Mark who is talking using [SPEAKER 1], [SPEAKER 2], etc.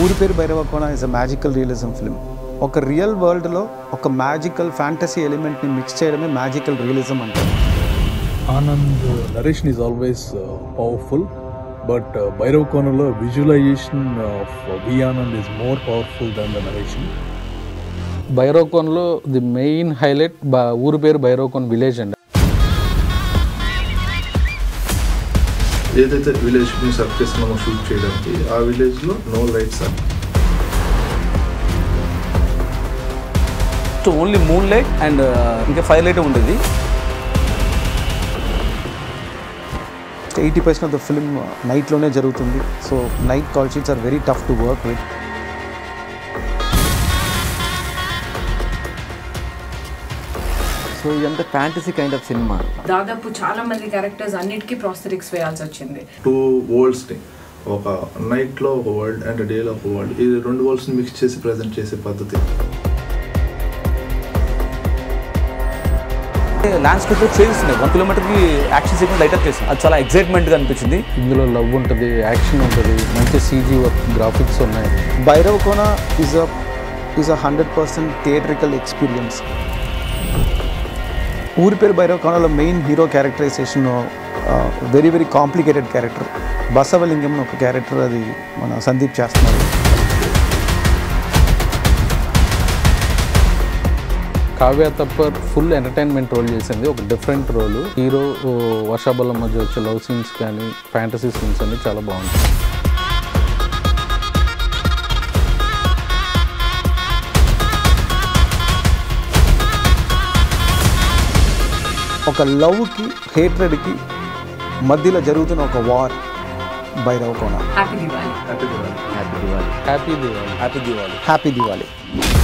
[SPEAKER 1] ఊరి పేరు Bhairavakona is a magical realism film ఒక రియల్ వరల్డ్లో ఒక మ్యాజికల్ ఫ్యాంటసీ ఎలిమెంట్ని మిక్స్ చేయడమే మ్యాజికల్ రియలిజం అంటారు
[SPEAKER 2] Anand narration is always powerful but భైరవ్ కోనలో visualization of V Anand is more powerful than the narration
[SPEAKER 3] బైరోకోన్లో ది మెయిన్ హైలైట్ బా ఊరి పేరు బైరోకోన్ విలేజ్ అండి
[SPEAKER 4] ఏదైతే విలేజ్ ని సర్ఫేస్ మనం షూట్ చేయడానికి ఆ విలేజ్ లో no lights
[SPEAKER 5] so only moon light and ఇంకా ఫైర్ లైట్ ఉండేది
[SPEAKER 1] eighty percent of the film నైట్లోనే జరుగుతుంది so night call sheets are very tough to work with
[SPEAKER 6] so ఇదంతా ఫ్యాంటసీ కైండ్ ఆఫ్ సినిమా
[SPEAKER 7] దాదాపు చాలా మంది క్యారెక్టర్స్ అన్నిటికీ ప్రాస్థెటిక్స్ వేయాల్సి వచ్చింది
[SPEAKER 4] టూ వరల్డ్స్ ని ఒక నైట్ లో ఒక వరల్డ్ అండ్ డే లో ఒక వరల్డ్ ఈ రెండు వరల్డ్స్ ని మిక్స్ చేసి ప్రజెంట్ చేసే పద్ధతి
[SPEAKER 5] ల్యాండ్స్కేప్ చేంజ్ ఉన్నాయి వన్ కిలోమీటర్కి యాక్షన్ సీక్వెన్స్ లైట్ అప్ చేసింది అది చాలా ఎక్సైట్మెంట్గా అనిపించింది
[SPEAKER 3] ఇందులో లవ్ ఉంటుంది యాక్షన్ ఉంటుంది మంచి సీజీ వర్క్ గ్రాఫిక్స్ ఉన్నాయి
[SPEAKER 1] Bhairavakona is a is a hundred percent theatrical experience ఊరి పేరు భైరవకోనలో main hero characterization very very complicated character Basavalingam అని ఒక క్యారెక్టర్ అది మన సందీప్ చేస్తున్నారు
[SPEAKER 3] Kavya Thapar full entertainment role చేసింది ఒక డిఫరెంట్ రోల్ హీరో వర్షాబలం మధ్య వచ్చే లవ్ సీన్స్ కానీ ఫ్యాంటసీ సీన్స్ అన్ని చాలా బాగుంటాయి
[SPEAKER 1] ఒక లవ్కి హేట్రెడ్కి మధ్యలో జరుగుతున్న ఒక war Bhairavakona
[SPEAKER 7] happy Diwali
[SPEAKER 4] happy Diwali
[SPEAKER 6] happy Diwali
[SPEAKER 3] happy Diwali
[SPEAKER 5] happy Diwali
[SPEAKER 1] happy Diwali